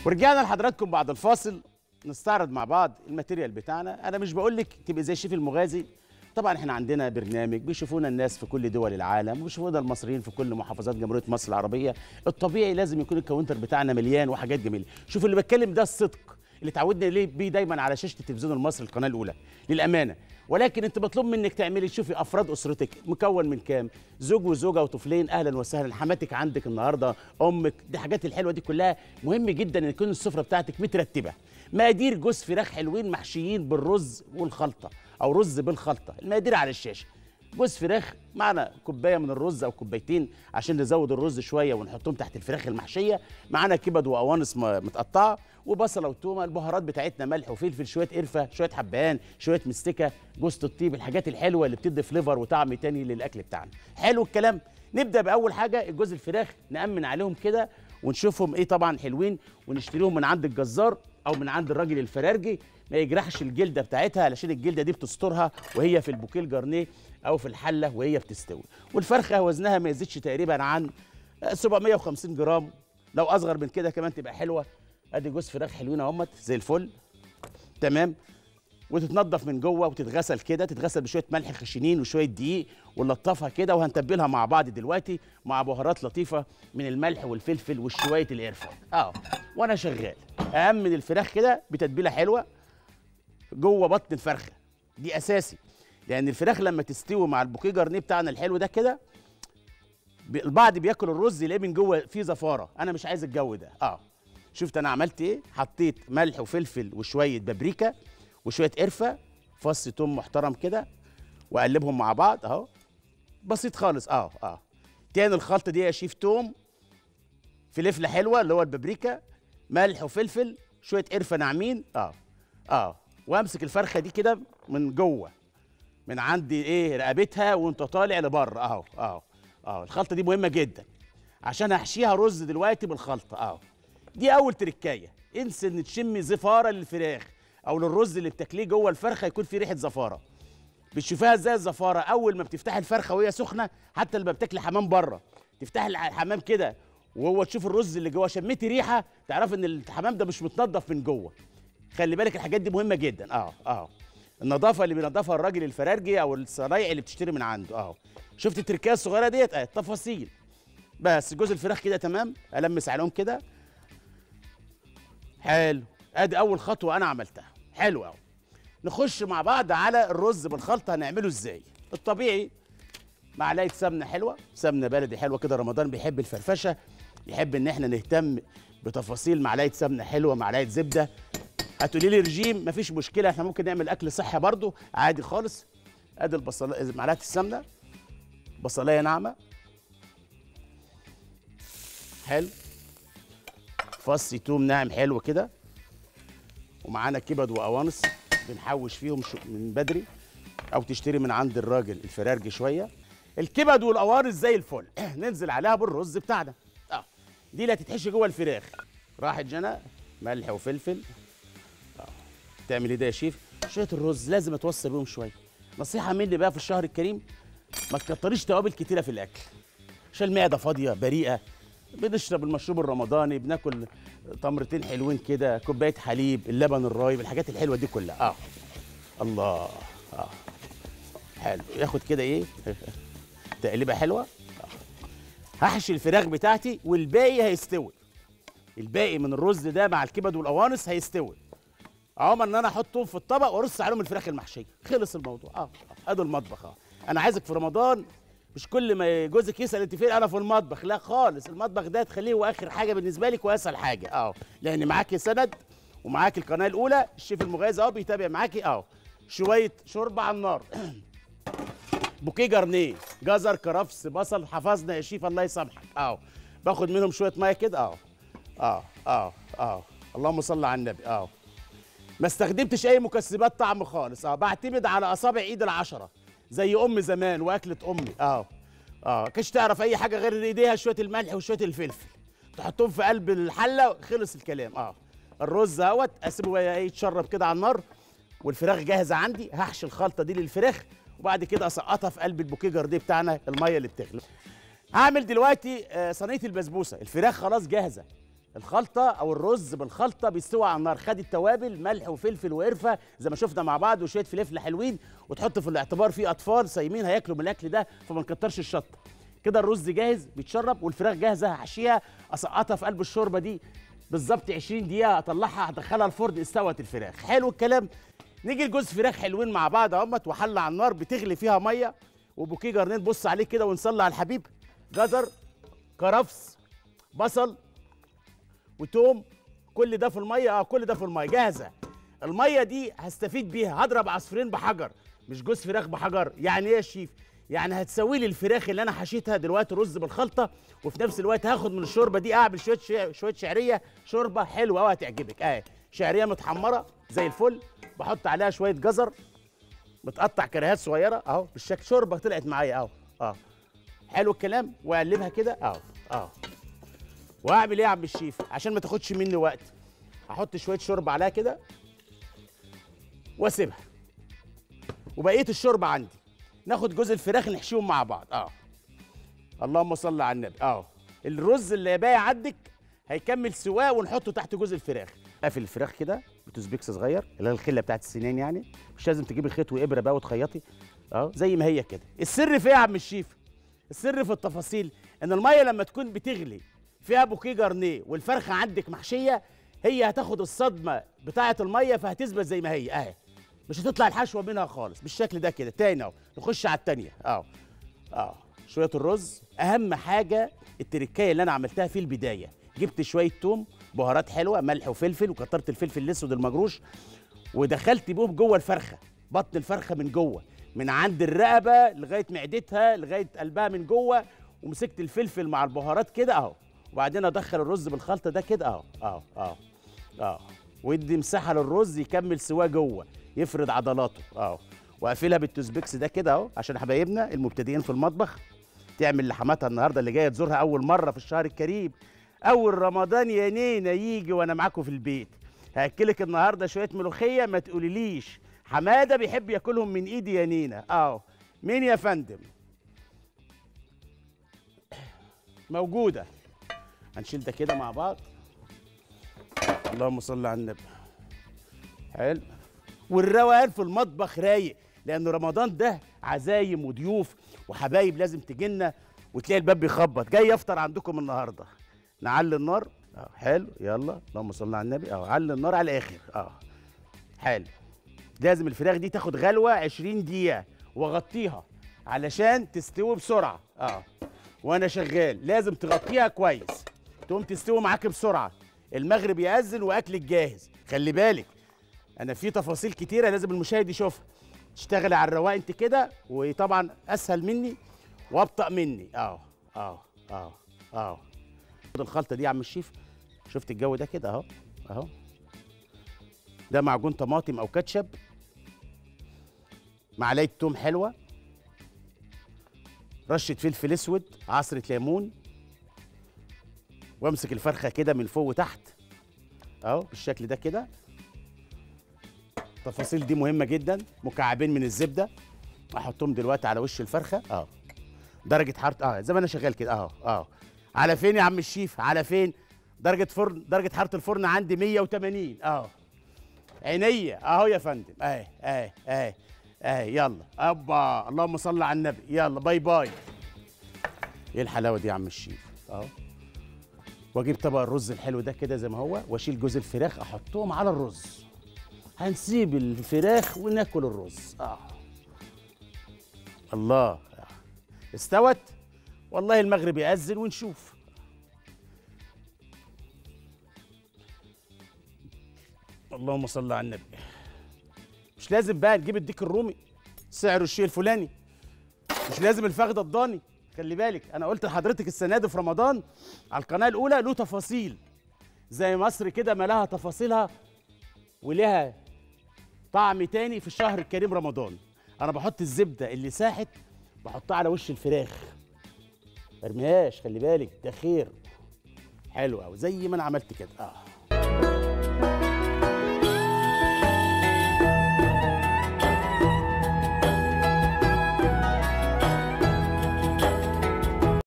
ورجعنا لحضراتكم بعد الفاصل نستعرض مع بعض الماتيريال بتاعنا انا مش بقول لك تبقى زي الشيف المغازي طبعا احنا عندنا برنامج بيشوفونا الناس في كل دول العالم وبيشوفونا المصريين في كل محافظات جمهوريه مصر العربيه الطبيعي لازم يكون الكاونتر بتاعنا مليان وحاجات جميله شوف اللي بتكلم ده الصدق اللي اتعودنا ليه بيه دايما على شاشه التلفزيون المصري القناه الاولى للامانه ولكن انت مطلوب منك تعملي تشوفي افراد اسرتك مكون من كام زوج وزوجه وطفلين اهلا وسهلا حماتك عندك النهارده امك دي حاجات الحلوه دي كلها مهم جدا ان تكون السفره بتاعتك مترتبه مقادير جوز فراخ حلوين محشيين بالرز والخلطه او رز بالخلطه المقادير على الشاشه جوز فراخ معنا كوبايه من الرز او كوبايتين عشان نزود الرز شويه ونحطهم تحت الفراخ المحشيه معانا كبد وقوانص م- متقطعه وبصله وتومه البهارات بتاعتنا ملح وفلفل شويه قرفه شويه حبهان شويه مستكه جوز الطيب الحاجات الحلوه اللي بتدي فليفر وطعم تاني للاكل بتاعنا حلو الكلام نبدا باول حاجه الجوز الفراخ نامن عليهم كده ونشوفهم ايه طبعا حلوين ونشتريهم من عند الجزار او من عند الراجل الفرارجي ما يجرحش الجلده بتاعتها علشان الجلده دي بتسترها وهي في البوكيه الجرنيه او في الحله وهي بتستوي والفرخه وزنها ما يزيدش تقريبا عن 750 جرام لو اصغر من كده كمان تبقى حلوه ادي جوز فراخ حلوين اهمت زي الفل تمام وتتنضف من جوه وتتغسل كده تتغسل بشويه ملح خشنين وشويه دقيق ونلطفها كده وهنتبلها مع بعض دلوقتي مع بهارات لطيفه من الملح والفلفل وشويه القرفه اه وانا شغال اامن الفراخ كده بتتبيله حلوه جوه بطن الفرخه دي اساسي لان الفراخ لما تستوي مع البوكيه جرنيه بتاعنا الحلو ده كده بي- البعض بياكل الرز يلاقيه من جوه فيه زفاره انا مش عايز الجو ده اه شفت انا عملت ايه حطيت ملح وفلفل وشويه بابريكا وشويه قرفه فص توم محترم كده واقلبهم مع بعض اهو بسيط خالص اه اه تاني الخلطه دي يا شيف توم فلفله حلوه اللي هو البابريكا ملح وفلفل شويه قرفه ناعمين اه اه وامسك الفرخه دي كده من جوه من عندي ايه رقبتها وانت طالع لبره اهو اهو اهو الخلطه دي مهمه جدا عشان هحشيها رز دلوقتي بالخلطه اهو دي اول تركايه انسى ان تشمي زفاره للفراخ او للرز اللي بتاكليه جوه الفرخه يكون في ريحه زفاره بتشوفيها ازاي الزفاره اول ما بتفتحي الفرخه وهي سخنه حتى لما بتاكلي حمام بره تفتحي الع- الحمام كده وهو تشوف الرز اللي جوه شميتي ريحه تعرف ان الحمام ده مش متنضف من جوه خلي بالك الحاجات دي مهمه جدا اه اه النظافه اللي بينضفها الراجل الفرارجي او الصنايعي اللي بتشتري من عنده اه شفت التركيه الصغيره ديت اه التفاصيل بس جوز الفراخ كده تمام المس عليهم كده حلو ادي اول خطوه انا عملتها حلو قوي نخش مع بعض على الرز بالخلطه هنعمله ازاي الطبيعي معلقه سمنه حلوه سمنه بلدي حلوه كده رمضان بيحب الفرفشه يحب ان احنا نهتم بتفاصيل معلقه سمنه حلوه معلقه زبده هتقولي لي رجيم مفيش مشكله احنا ممكن نعمل اكل صحي برضو عادي خالص ادي البصله معلقه السمنه بصلايه ناعمه حلو فص توم ناعم حلو كده ومعانا كبد وقوانص بنحوش فيهم شو- من بدري او تشتري من عند الراجل الفرارجي شويه الكبد والقوانص زي الفل ننزل عليها بالرز بتاعنا اه دي اللي هتتحشي جوه الفراخ راحت جنى ملح وفلفل اه تعمل ايه ده يا شيف شويه الرز لازم اتوصل بيهم شويه نصيحه مني بقى في الشهر الكريم ما تكتريش توابل كتيره في الاكل عشان المعده فاضيه بريئه بنشرب المشروب الرمضاني بناكل تمرتين حلوين كده كوبايه حليب اللبن الرايب الحاجات الحلوه دي كلها اه الله اه حلو ياخد كده ايه تقليبه حلوه آه. هحشي الفراخ بتاعتي والباقي هيستوي الباقي من الرز ده مع الكبد والقوانص هيستوي عمر ان انا احطهم في الطبق وارص عليهم الفراخ المحشيه خلص الموضوع اه آه. ادي المطبخ اه انا عايزك في رمضان مش كل ما جوزك يسال انت فين انا في المطبخ لا خالص المطبخ ده تخليه هو اخر حاجه بالنسبه لك واسهل حاجه اه لان معاكي سند ومعاكي القناه الاولى الشيف المغازي اهو بيتابع معاكي اه شويه شوربه على النار بوكيه جرنيه جزر كرفس بصل حفظنا يا شيف الله يسامحك اه باخد منهم شويه ميه كده اه اه اه اه اللهم صل على النبي اه ما استخدمتش اي مكسبات طعم خالص اه بعتمد على اصابع ايد العشره زي ام زمان واكله امي اه اه كانش تعرف اي حاجه غير ايديها شويه الملح وشويه الفلفل تحطهم في قلب الحله خلص الكلام اه الرز اهوت اسيبه بقى ايه يتشرب كده على النار والفراخ جاهزه عندي هحشي الخلطه دي للفراخ وبعد كده اسقطها في قلب البوكيه جارديه بتاعنا الميه اللي بتغلي هعمل دلوقتي آه، صينيه البسبوسه الفراخ خلاص جاهزه الخلطه او الرز بالخلطه بيستوي على النار خد التوابل ملح وفلفل وقرفه زي ما شفنا مع بعض وشويه فلفل حلوين وتحط في الاعتبار في اطفال صايمين هياكلوا من الاكل ده فما نكترش الشطه كده الرز جاهز بيتشرب والفراخ جاهزه هحشيها اسقطها في قلب الشوربه دي بالظبط 20 دقيقه اطلعها هدخلها الفرن استوت الفراخ حلو الكلام نيجي لجوز فراخ حلوين مع بعض اهمت وحله على النار بتغلي فيها ميه وبوكيه جرنين بص عليه كده ونصلي على الحبيب جزر كرفس بصل وتوم كل ده في الميه اه كل ده في الميه جاهزه الميه دي هستفيد بيها هضرب عصفورين بحجر مش جوز فراخ بحجر يعني ايه يا شيف يعني هتسوي لي الفراخ اللي انا حشيتها دلوقتي رز بالخلطه وفي نفس الوقت هاخد من الشوربه دي اعمل شويه شويه, شوية شعريه شوربه حلوه قوي هتعجبك اه شعريه متحمره زي الفل بحط عليها شويه جزر متقطع كريهات صغيره اهو بالشكل شوربه طلعت معايا اهو اه حلو الكلام واقلبها كده اهو اهو واعمل ايه يا عم الشيف عشان ما تاخدش مني وقت هحط شويه شوربه عليها كده واسيبها وبقيه الشوربه عندي ناخد جزء الفراخ نحشيهم مع بعض اه اللهم صل على النبي اه الرز اللي باقي عندك هيكمل سواه ونحطه تحت جزء الفراخ قافل الفراخ كده بتوزبيكس صغير اللي هي الخله بتاعت السنان يعني مش لازم تجيبي خيط وابره بقى وتخيطي اه زي ما هي كده السر في ايه يا عم الشيف السر في التفاصيل ان الميه لما تكون بتغلي فيها بوكيه جرنيه والفرخه عندك محشيه هي هتاخد الصدمه بتاعه الميه فهتثبت زي ما هي اهي مش هتطلع الحشوه منها خالص بالشكل ده كده تاني اهو نخش على التانيه اهو اه شويه الرز اهم حاجه التركايه اللي انا عملتها في البدايه جبت شويه توم بهارات حلوه ملح وفلفل وكترت الفلفل الاسود المجروش ودخلت بيهم جوه الفرخه بطن الفرخه من جوه من عند الرقبه لغايه معدتها لغايه قلبها من جوه ومسكت الفلفل مع البهارات كده اهو وبعدين ادخل الرز بالخلطه ده كده اهو اهو اهو اهو وادي مساحه للرز يكمل سواه جوه يفرد عضلاته اهو واقفلها بالتوزبيكس ده كده اهو عشان حبايبنا المبتدئين في المطبخ تعمل لحماتها النهارده اللي جايه تزورها اول مره في الشهر الكريم اول رمضان يا نينا يجي وانا معاكم في البيت هاكلك النهارده شويه ملوخيه ما تقوليليش حماده بيحب ياكلهم من ايدي يا نينا اهو مين يا فندم موجوده هنشيل ده كده مع بعض اللهم صل على النبي حلو والروقان في المطبخ رايق لان رمضان ده عزايم وضيوف وحبايب لازم تجينا وتلاقي الباب بيخبط جاي افطر عندكم النهارده نعلي النار اه حلو يلا اللهم صل على النبي اه علي النار على الاخر اه حلو لازم الفراخ دي تاخد غلوه 20 دقيقه واغطيها علشان تستوي بسرعه اه وانا شغال لازم تغطيها كويس تقوم تستوي معاك بسرعه المغرب يأذن واكلك جاهز خلي بالك انا في تفاصيل كتيره لازم المشاهد يشوفها تشتغلي على الرواق انت كده وطبعا اسهل مني وابطا مني اه اه اه اه خد الخلطه دي يا عم الشيف شفت الجو ده كده اهو اهو ده معجون طماطم او كاتشب معلقه توم حلوه رشه فلفل اسود عصره ليمون وامسك الفرخه كده من فوق وتحت اهو بالشكل ده كده التفاصيل دي مهمه جدا مكعبين من الزبده احطهم دلوقتي على وش الفرخه اه درجه حراره اه زي ما انا شغال كده اهو اه على فين يا عم الشيف على فين درجه فرن درجه حراره الفرن عندي 180 اه عينيا اهو يا فندم اهي اهي اهي اهي يلا ابا اللهم صل على النبي يلا باي باي ايه الحلاوه دي يا عم الشيف اهو واجيب طبق الرز الحلو ده كده زي ما هو واشيل جوز الفراخ احطهم على الرز هنسيب الفراخ وناكل الرز اه الله استوت والله المغرب يأذن ونشوف اللهم صل على النبي مش لازم بقى نجيب الديك الرومي سعره الشيء الفلاني مش لازم الفخده الضاني خلي بالك انا قلت لحضرتك السنه دي في رمضان على القناه الاولى له تفاصيل زي مصر كده ما لها تفاصيلها ولها طعم تاني في الشهر الكريم رمضان انا بحط الزبده اللي ساحت بحطها على وش الفراخ مرميهاش خلي بالك ده خير حلو قوي زي ما انا عملت كده اه